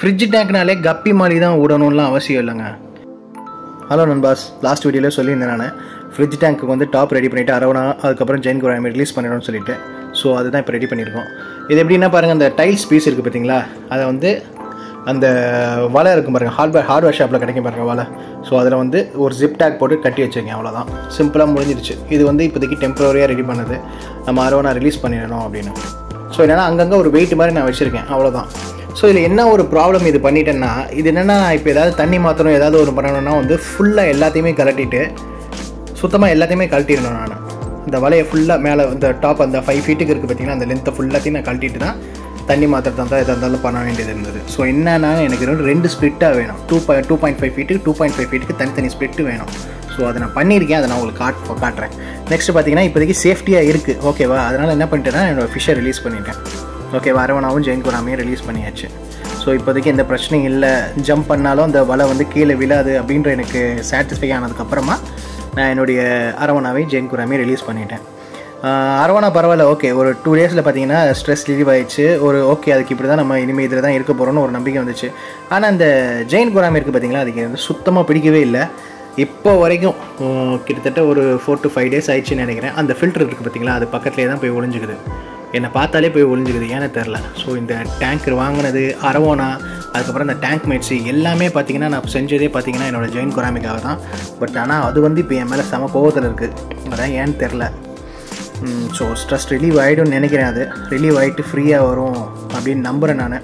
fridge டேங்க்னாலே கப்பி மாதிரி தான் விடணும்லாம் அவசியம் இல்லைங்க ஹலோ நண்பாஸ் லாஸ்ட் வீடியோவில் சொல்லியிருந்தேன் நான் ஃப்ரிட்ஜ் டேங்க்கு வந்து டாப் ரெடி பண்ணிவிட்டு அரவணா அதுக்கப்புறம் ஜெயின் குராமி ரிலீஸ் பண்ணிடணும்னு சொல்லிட்டு ஸோ அதுதான் இப்போ ரெடி பண்ணியிருக்கோம் இது எப்படின்னா பாருங்கள் அந்த டைல்ஸ் பீஸ் இருக்குது பார்த்தீங்களா அதை வந்து அந்த வலை இருக்கும் பாருங்கள் ஹார்ட்வேர் ஹார்ட்வேர் ஷாப்பில் கிடைக்கும் பாருங்கள் வலை ஸோ அதில் வந்து ஒரு ஜிப் டேக் போட்டு கட்டி வச்சிருக்கேன் அவ்வளோதான் சிம்பிளாக முடிஞ்சிருச்சு இது வந்து இப்போதைக்கு டெம்பரரியாக ரெடி பண்ணது நம்ம அரவணா ரிலீஸ் பண்ணிடணும் அப்படின்னு ஸோ என்னென்னா அங்கங்கே ஒரு வெயிட் மாதிரி நான் வச்சுருக்கேன் அவ்வளோதான் ஸோ இதில் என்ன ஒரு ப்ராப்ளம் இது பண்ணிட்டேன்னா இது என்னென்னா இப்போ ஏதாவது தண்ணி மாற்றணும் ஏதாவது ஒரு பண்ணணும்னா வந்து ஃபுல்லாக எல்லாத்தையுமே கலட்டிட்டு சுத்தமாக எல்லாத்தையுமே கழட்டிடணும் நான் இந்த வலையை ஃபுல்லாக மேலே இந்த டாப் அந்த ஃபைவ் ஃபீட்டுக்கு இருக்குது பார்த்தீங்கன்னா அந்த லென்த்தை ஃபுல்லாத்தையும் நான் கழட்டிட்டு தான் தண்ணி மாத்திரத்தான் தான் எதாக இருந்தாலும் பண்ண வேண்டியது இருந்தது ஸோ என்னன்னா எனக்கு ரெண்டு ரெண்டு ஸ்ப்ளிட்டாக வேணும் two by two point five ஃபீட்டுக்கு டூ பாயிண்ட் ஃபைவ் ஃபீட்டுக்கு தனித்தனி ஸ்ப்ளிட்டு வேணும் ஸோ அதை நான் பண்ணியிருக்கேன் அதை நான் உங்களுக்கு காட் காட்டுறேன் நெக்ஸ்ட் பார்த்தீங்கன்னா இப்போதைக்கு சேஃப்டியாக இருக்குது ஓகேவா அதனால் என்ன பண்ணிட்டேன்னா என்னோட ஃபிஷ்ஷை ரிலீஸ் பண்ணிட்டேன் ஓகேவா அரவணாவும் ஜெயின் குராமையும் ரிலீஸ் பண்ணியாச்சு ஸோ இப்போதைக்கு எந்த பிரச்சனையும் இல்லை ஜம்ப் பண்ணாலும் அந்த வலை வந்து கீழே விழாது அப்படின்ற எனக்கு சாட்டிஸ்ஃபை ஆனதுக்கப்புறமா நான் என்னுடைய அரவணாவையும் ஜெயின் குராமையும் ரிலீஸ் பண்ணிட்டேன் ஆஹ் அரவணா பரவாயில்ல ஓகே ஒரு டூ டேஸில் பார்த்தீங்கன்னா ஸ்ட்ரெஸ் ரிலீவ் ஆயிடுச்சு ஒரு ஓகே அதுக்கு இப்படி தான் நம்ம இனிமேல் இதில் தான் இருக்க போகிறோம்னு ஒரு நம்பிக்கை வந்துச்சு ஆனால் அந்த ஜெயின் குராமி இருக்குது பார்த்தீங்களா அதுக்கு வந்து சுத்தமாக பிடிக்கவே இல்லை இப்போ வரைக்கும் உம், கிட்டத்தட்ட ஒரு ஃபோர் டு ஃபைவ் டேஸ் ஆயிடுச்சுன்னு நினைக்கிறேன் அந்த ஃபில்டர் இருக்குது பார்த்தீங்களா அது பக்கத்துலேயே தான் போய் ஒளிஞ்சுக்குது என்னை பார்த்தாலே போய் ஒளிஞ்சுக்குது ஏன்னு தெரில ஸோ இந்த டேங்க் வாங்கினது அரவோனா அதுக்கப்புறம் இந்த டேங்க் மேட்ஸு எல்லாமே பார்த்தீங்கன்னா நான் செஞ்சதே பார்த்தீங்கன்னா என்னோட ஜெயின் குராமிக்காக தான் பட் ஆனால் அது வந்து இப்போ என் மேலே செம கோவத்தில் இருக்குது அதான் ஏன்னு தெரில ஸோ ஸ்ட்ரெஸ் ரிலீவ் ஆகிடும்னு நினைக்கிறேன் அது ரிலீவ் ஆகிட்டு ஃப்ரீயாக வரும் அப்படின்னு நம்புகிறேன் நான்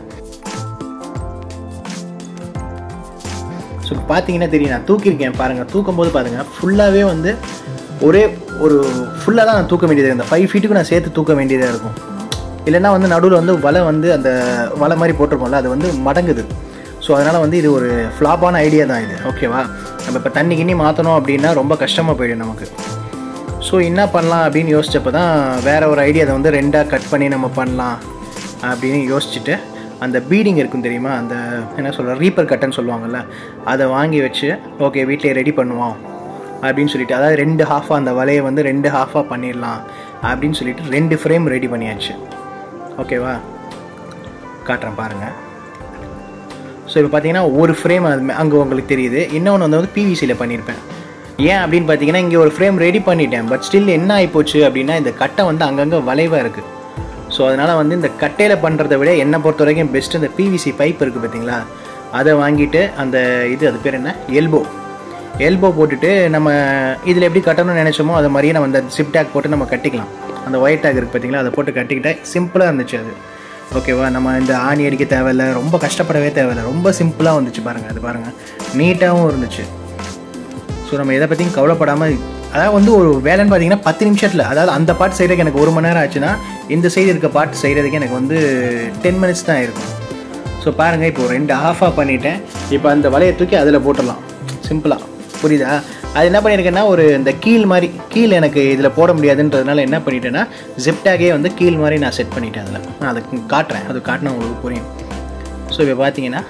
ஸோ பார்த்தீங்கன்னா தெரியும் நான் தூக்கியிருக்கேன் பாருங்கள் தூக்கும் போது பாருங்கள் ஃபுல்லாகவே வந்து ஒரே ஒரு ஃபுல்லாக தான் நான் தூக்க வேண்டியது இந்த ஃபைவ் ஃபீட்டுக்கு நான் சேர்த்து தூக்க வேண்டியதாக இருக்கும் இல்லைன்னா வந்து நடுவில் வந்து வலை வந்து அந்த வலை மாதிரி போட்டிருக்கோம்ல அது வந்து மடங்குது ஸோ அதனால் வந்து இது ஒரு ஃப்ளாப்பான ஐடியா தான் இது ஓகேவா நம்ம இப்போ தண்ணி கிண்ணி மாற்றணும் அப்படின்னா ரொம்ப கஷ்டமாக போயிடும் நமக்கு ஸோ என்ன பண்ணலாம் அப்படின்னு யோசிச்சப்போ தான் வேற ஒரு ஐடியா அதை வந்து ரெண்டாக கட் பண்ணி நம்ம பண்ணலாம் அப்படின்னு யோசிச்சுட்டு அந்த பீடிங் இருக்கும் தெரியுமா அந்த என்ன சொல்கிற ரீப்பர் கட்டுன்னு சொல்லுவாங்கல்ல அதை வாங்கி வச்சு ஓகே வீட்டிலே ரெடி பண்ணுவோம் அப்படின்னு சொல்லிட்டு அதாவது ரெண்டு ஹாஃபாக அந்த வலையை வந்து ரெண்டு ஹாஃபாக பண்ணிடலாம் அப்படின்னு சொல்லிட்டு ரெண்டு ஃப்ரேம் ரெடி பண்ணியாச்சு ஓகேவா காட்டுறேன் பாருங்கள் ஸோ இப்போ பார்த்தீங்கன்னா ஒரு ஃப்ரேம் அது அங்கே உங்களுக்கு தெரியுது இன்னொன்று வந்து வந்து பிவிசியில் பண்ணியிருப்பேன் ஏன் அப்படின்னு பார்த்தீங்கன்னா இங்கே ஒரு ஃப்ரேம் ரெடி பண்ணிட்டேன் பட் ஸ்டில் என்ன ஆகிப்போச்சு அப்படின்னா இந்த கட்டை வந்து அங்கங்கே வளைவாக இருக்குது ஸோ அதனால் வந்து இந்த கட்டையில் பண்ணுறத விட என்னை பொறுத்த வரைக்கும் பெஸ்ட் இந்த பிவிசி பைப் இருக்குது பார்த்தீங்களா அதை வாங்கிட்டு அந்த இது அது பேர் என்ன எல்போ எல்போ போட்டுட்டு நம்ம இதில் எப்படி கட்டணும்னு நினச்சோமோ அது மாதிரியே நம்ம அந்த சிப் டேக் போட்டு நம்ம கட்டிக்கலாம் அந்த ஒயிட் டேக் இருக்குது பார்த்தீங்களா அதை போட்டு கட்டிக்கிட்டா சிம்பிளாக இருந்துச்சு அது ஓகேவா நம்ம இந்த ஆணி அடிக்க தேவையில்ல ரொம்ப கஷ்டப்படவே தேவையில்ல ரொம்ப சிம்பிளாக வந்துச்சு பாருங்கள் அது பாருங்கள் நீட்டாகவும் இருந்துச்சு ஸோ நம்ம எதை பற்றியும் கவலைப்படாமல் அதாவது வந்து ஒரு வேலைன்னு பார்த்தீங்கன்னா பத்து நிமிஷத்தில் அதாவது அந்த பாட்டு செய்கிறதுக்கு எனக்கு ஒரு மணி நேரம் ஆச்சுன்னா இந்த சைடு இருக்க பாட்டு செய்கிறதுக்கு எனக்கு வந்து டென் மினிட்ஸ் தான் இருக்கும் ஸோ பாருங்கள் இப்போ ரெண்டு ஆஃபாக பண்ணிட்டேன் இப்போ அந்த வலையை தூக்கி அதில் போட்டுடலாம் சிம்பிளாக புரியுதா அது என்ன பண்ணியிருக்கேன்னா ஒரு இந்த கீல் மாதிரி கீல் எனக்கு இதில் போட முடியாதுன்றதுனால என்ன பண்ணிட்டேன்னா ஜிப்டாகே வந்து கீல் மாதிரி நான் செட் பண்ணிட்டேன் அதில் நான் அதை காட்டுறேன் அது காட்டினா உங்களுக்கு புரியும் ஸோ இப்போ பார்த்தீங்கன்னா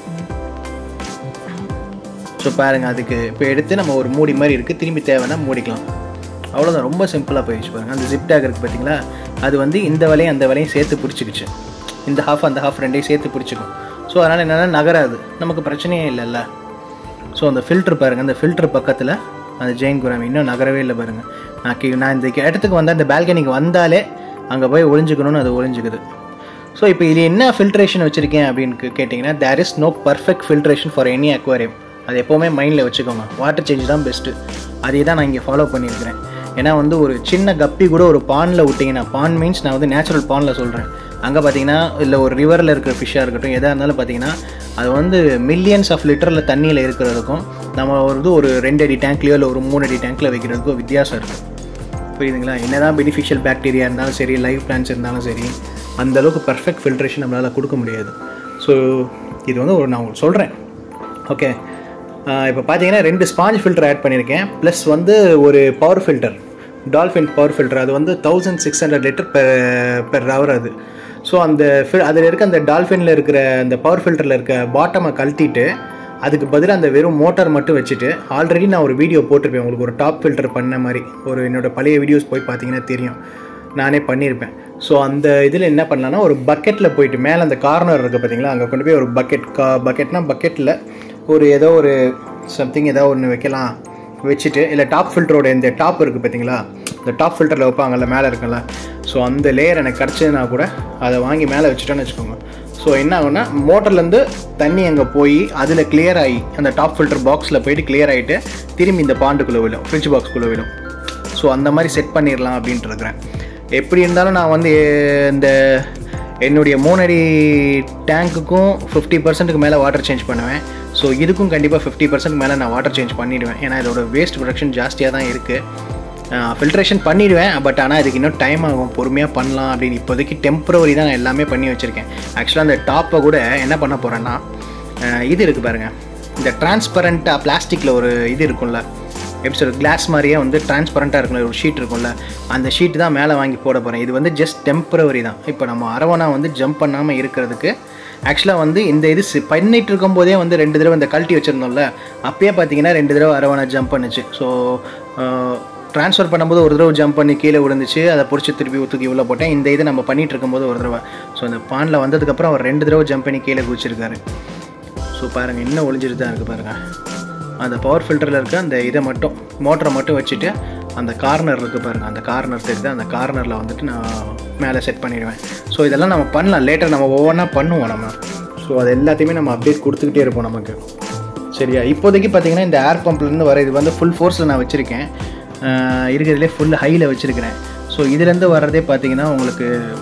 ஸோ பாருங்கள் அதுக்கு இப்போ எடுத்து நம்ம ஒரு மூடி மாதிரி இருக்குது திரும்பி தேவைன்னா மூடிக்கலாம் அவ்வளோதான் ரொம்ப சிம்பிளாக போயிடுச்சு பாருங்கள் அந்த ஜிப் டேக் இருக்குது பார்த்தீங்களா அது வந்து இந்த வலையும் அந்த வலையும் சேர்த்து பிடிச்சிக்கிச்சு இந்த ஹாஃப் அந்த ஹாஃப் ரெண்டையும் சேர்த்து பிடிச்சிக்கும் ஸோ அதனால் என்னென்னா நகராது நமக்கு பிரச்சனையே இல்லைல்ல ஸோ அந்த ஃபில்டர் பாருங்கள் அந்த ஃபில்டர் பக்கத்தில் அந்த ஜெயின் குராமி இன்னும் நகரவே இல்லை பாருங்கள் நான் கீ நான் இந்த இடத்துக்கு வந்தால் இந்த பால்கனிக்கு வந்தாலே அங்கே போய் ஒளிஞ்சுக்கணும்னு அது ஒளிஞ்சுக்குது ஸோ இப்போ இது என்ன ஃபில்ட்ரேஷன் வச்சுருக்கேன் அப்படின்னு கேட்டிங்கன்னா there is no perfect filtration for any aquarium அது எப்போவுமே மைண்டில் வச்சுக்கோங்க வாட்டர் சேஞ்ச் தான் பெஸ்ட்டு அதே தான் நான் இங்கே ஃபாலோ பண்ணியிருக்கிறேன் ஏன்னா வந்து ஒரு சின்ன கப்பி கூட ஒரு பானில் விட்டிங்கன்னா பான் மீன்ஸ் நான் வந்து நேச்சுரல் பானில் சொல்கிறேன் அங்கே பார்த்தீங்கன்னா இல்லை ஒரு ரிவரில் இருக்கிற ஃபிஷ்ஷாக இருக்கட்டும் எதாக இருந்தாலும் பார்த்தீங்கன்னா அது வந்து மில்லியன்ஸ் ஆஃப் லிட்டரில் தண்ணியில் இருக்கிறதுக்கும் நம்ம வந்து ஒரு ரெண்டு அடி டேங்க்லேயோ இல்லை ஒரு மூணு அடி டேங்க்கில் வைக்கிறதுக்கும் வித்தியாசம் இருக்குது புரியுதுங்களா என்னதான் பெனிஃபிஷியல் பாக்டீரியா இருந்தாலும் சரி லைஃப் பிளான்ஸ் இருந்தாலும் சரி அந்த அளவுக்கு பர்ஃபெக்ட் ஃபில்ட்ரேஷன் நம்மளால் கொடுக்க முடியாது ஸோ இது வந்து ஒரு நான் உங்களுக்கு சொல்கிறேன் ஓகே இப்போ பார்த்தீங்கன்னா ரெண்டு ஸ்பாஞ்ச் ஃபில்டர் ஆட் பண்ணியிருக்கேன் ப்ளஸ் வந்து ஒரு power filter Dolphin power filter அது வந்து thousand six hundred litre per per hour அது ஸோ அந்த ஃபி அதில் இருக்க அந்த டால்ஃபினில் இருக்கிற அந்த பவர் ஃபில்டரில் இருக்க பாட்டமை கழட்டிட்டு அதுக்கு பதிலாக அந்த வெறும் மோட்டார் மட்டும் வச்சுட்டு ஆல்ரெடி நான் ஒரு வீடியோ போட்டிருப்பேன் உங்களுக்கு ஒரு டாப் ஃபில்டர் பண்ண மாதிரி ஒரு என்னோட பழைய வீடியோஸ் போய் பார்த்தீங்கன்னா தெரியும் நானே பண்ணியிருப்பேன் ஸோ அந்த இதில் என்ன பண்ணலான்னா ஒரு பக்கெட்டில் போயிட்டு மேலே அந்த கார்னர் இருக்குது பார்த்தீங்களா அங்கே கொண்டு போய் ஒரு பக்கெட் கா பக்கெட்னா பக்கெட்டில் ஒரு ஏதோ ஒரு சம்திங் ஏதோ ஒன்று வைக்கலாம் வச்சுட்டு இல்லை டாப் ஃபில்டரோட இந்த டாப் இருக்குது பார்த்தீங்களா இந்த டாப் ஃபில்டரில் வைப்பாங்கல்ல மேலே இருக்குல்ல ஸோ அந்த லேயர் எனக்கு கிடச்சதுனா கூட அதை வாங்கி மேலே வச்சுட்டோன்னு வச்சுக்கோங்க ஸோ என்ன ஆகும்னா மோட்டர்லேருந்து தண்ணி அங்கே போய் அதில் கிளியர் ஆகி அந்த டாப் ஃபில்டர் பாக்ஸில் போயிட்டு கிளியர் ஆகிட்டு திரும்பி இந்த பாண்டுக்குள்ளே விழும் ஃப்ரிட்ஜ் பாக்ஸ்க்குள்ளே விழும் ஸோ அந்த மாதிரி செட் பண்ணிடலாம் அப்படின்ட்டு இருக்கிறேன் எப்படி இருந்தாலும் நான் வந்து இந்த என்னுடைய மூணடி டேங்க்குக்கும் ஃபிஃப்டி பர்சன்ட்டுக்கு மேலே வாட்டர் சேஞ்ச் பண்ணுவேன் ஸோ இதுக்கும் கண்டிப்பாக ஃபிஃப்டி பர்சன்ட் மேலே நான் வாட்டர் சேஞ்ச் பண்ணிடுவேன் ஏன்னா இதோட வேஸ்ட் ப்ரொடக்ஷன் ஜாஸ்தியாக தான் இருக்குது ஃபில்ட்ரேஷன் பண்ணிடுவேன் பட் ஆனால் இதுக்கு இன்னும் டைம் ஆகும் பொறுமையாக பண்ணலாம் அப்படின்னு இப்போதைக்கு டெம்பரவரி தான் நான் எல்லாமே பண்ணி வச்சுருக்கேன் ஆக்சுவலாக அந்த டாப்பை கூட என்ன பண்ண போகிறேன்னா இது இருக்குது பாருங்கள் இந்த டிரான்ஸ்பரண்ட்டாக பிளாஸ்டிக்கில் ஒரு இது இருக்கும்ல எப்படி சொல்ற கிளாஸ் மாதிரியே வந்து டிரான்ஸ்பரண்ட்டாக இருக்கும்ல ஒரு ஷீட் இருக்கும்ல அந்த ஷீட் தான் மேலே வாங்கி போட போகிறேன் இது வந்து ஜஸ்ட் டெம்பரவரி தான் இப்போ நம்ம அரவணா வந்து ஜம்ப் பண்ணாமல் இருக்கிறதுக்கு ஆக்சுவலாக வந்து இந்த இது சி- பண்ணிட்டு இருக்கும்போதே வந்து ரெண்டு தடவை இந்த கழட்டி வச்சுருந்தோம்ல அப்பயே பார்த்தீங்கன்னா ரெண்டு தடவை அரவணா ஜம்ப் பண்ணுச்சு ஸோ ட்ரான்ஸ்ஃபர் பண்ணும்போது ஒரு தடவை ஜம்ப் பண்ணி கீழே விழுந்துச்சு அதை பிடிச்சி திருப்பி தூக்கி உள்ளே போட்டேன் இந்த இது நம்ம பண்ணிட்டு இருக்கும்போது ஒரு தடவை ஸோ இந்த பானில் வந்ததுக்கப்புறம் அவர் ரெண்டு தடவை ஜம்ப் பண்ணி கீழே குதிச்சிருக்காரு ஸோ பாருங்கள் இன்னும் ஒளிஞ்சிட்டு தான் இருக்குது பாருங்கள் அந்த பவர் ஃபில்டரில் இருக்க அந்த இதை மட்டும் மோட்டரை மட்டும் வச்சுட்டு அந்த கார்னர் இருக்குது பாருங்கள் அந்த கார்னர் தெரியுது அந்த கார்னரில் வந்துட்டு நான் மேலே செட் பண்ணிடுவேன் ஸோ இதெல்லாம் நம்ம பண்ணலாம் லேட்டர் நம்ம ஒவ்வொன்றா பண்ணுவோம் நம்ம ஸோ அது எல்லாத்தையுமே நம்ம அப்டேட் கொடுத்துக்கிட்டே இருப்போம் நமக்கு சரியா இப்போதைக்கு பார்த்தீங்கன்னா இந்த ஏர் பம்ப்லேருந்து வர இது வந்து ஃபுல் ஃபோர்ஸில் நான் வச்சுருக்கேன் இருக்கிறதுலே ஃபுல் ஹையில் வச்சுருக்கிறேன் ஸோ இதுலேருந்து வர்றதே பார்த்தீங்கன்னா உங்களுக்கு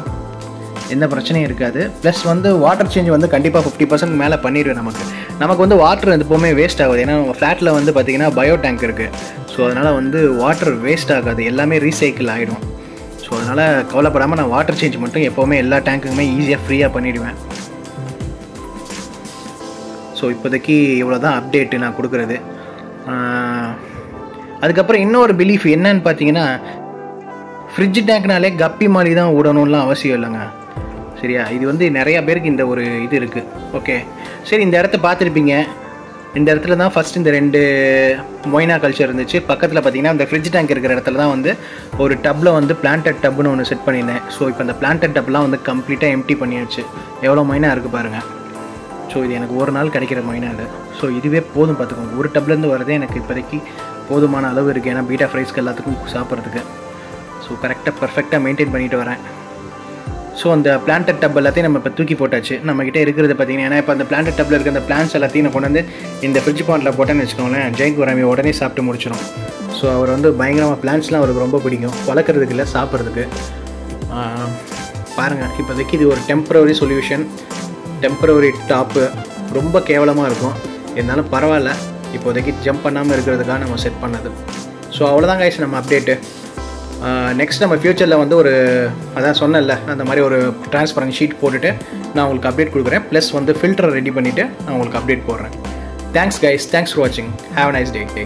எந்த பிரச்சனையும் இருக்காது ப்ளஸ் வந்து வாட்டர் சேஞ்ச் வந்து கண்டிப்பாக ஃபிஃப்டி பர்சன்ட் மேலே பண்ணிடுவேன் நமக்கு நமக்கு வந்து வாட்டர் எப்போவுமே வேஸ்ட் ஆகுது ஏன்னா ஃப்ளாட்டில் வந்து பார்த்தீங்கன்னா பயோ டேங்க் இருக்குது ஸோ அதனால் வந்து வாட்டர் வேஸ்ட் ஆகாது எல்லாமே ரீசைக்கிள் ஆகிடும் ஸோ அதனால் கவலைப்படாமல் நான் வாட்டர் சேஞ்ச் மட்டும் எப்போவுமே எல்லா டேங்க்குமே ஈஸியாக ஃப்ரீயாக பண்ணிடுவேன் ஸோ இப்போதைக்கு இவ்வளோ தான் அப்டேட்டு நான் கொடுக்குறது ஆஹ், அதுக்கப்புறம் இன்னொரு பிலீஃப் என்னன்னு பார்த்தீங்கன்னா ஃப்ரிட்ஜ் டேங்க்னாலே கப்பி மாதிரி தான் விடணும்லாம் அவசியம் இல்லைங்க சரியா இது வந்து நிறையா பேருக்கு இந்த ஒரு இது இருக்குது ஓகே சரி இந்த இடத்த பார்த்துருப்பீங்க இந்த இடத்துல தான் ஃபஸ்ட் இந்த ரெண்டு மொய்னா கல்ச்சர் இருந்துச்சு பக்கத்தில் பார்த்தீங்கன்னா இந்த ஃப்ரிட்ஜ் டேங்க் இருக்கிற இடத்துல தான் வந்து ஒரு டப்பில் வந்து பிளான்டட் டப்னு ஒன்று செட் பண்ணியிருந்தேன் ஸோ இப்போ அந்த பிளான்டட் டப்லாம் வந்து கம்ப்ளீட்டாக எம்டி பண்ணியாச்சு எவ்வளோ மொய்னா இருக்குது பாருங்கள் ஸோ இது எனக்கு ஒரு நாள் கிடைக்கிற மைனா இது ஸோ இதுவே போதும் பார்த்துக்கோங்க ஒரு டப்லேருந்து வரதே எனக்கு இப்போதைக்கு போதுமான அளவு இருக்குது ஏன்னா பீட்டா ஃப்ரைஸ்க்கு எல்லாத்துக்கும் சாப்பிட்றதுக்கு ஸோ கரெக்டாக பர்ஃபெக்டாக மெயின்டைன் பண்ணிட்டு வரேன் ஸோ அந்த பிளான்டட் டப் எல்லாத்தையும் நம்ம இப்போ தூக்கி போட்டாச்சு நம்மக்கிட்ட இருக்கிறது பார்த்தீங்கன்னா ஏன்னா இப்போ அந்த பிளான்டட் டப்பில் இருக்க அந்த பிளான்ஸ் எல்லாத்தையும் நான் கொண்டு வந்து இந்த ஃப்ரிட்ஜ் பாண்டில் போட்டேன்னு வச்சுக்கோங்களேன் ஜெயின் குராமி உடனே சாப்பிட்டு முடிச்சிடும் ஸோ அவர் வந்து பயங்கரமாக பிளான்ஸ்லாம் அவருக்கு ரொம்ப பிடிக்கும் வளர்க்குறதுக்கு இல்லை சாப்பிட்றதுக்கு பாருங்கள் இப்போதைக்கு இது ஒரு டெம்பரவரி சொல்யூஷன் டெம்பரவரி டாப்பு ரொம்ப கேவலமாக இருக்கும் இருந்தாலும் பரவாயில்ல இப்போதைக்கு ஜம்ப் பண்ணாமல் இருக்கிறதுக்காக நம்ம செட் பண்ணது ஸோ அவ்வளோதான் கைஸ் நம்ம அப்டேட்டு நெக்ஸ்ட் நம்ம ஃப்யூச்சரில் வந்து ஒரு அதான் சொன்னேன்ல அந்த மாதிரி ஒரு டிரான்ஸ்பரண்ட் ஷீட் போட்டுட்டு நான் உங்களுக்கு அப்டேட் கொடுக்குறேன் ப்ளஸ் வந்து ஃபில்டரை ரெடி பண்ணிவிட்டு நான் உங்களுக்கு அப்டேட் போடுறேன் தேங்க்ஸ் கைஸ் தேங்க்ஸ் ஃபார் வாட்சிங் ஹேவ் நைஸ் டே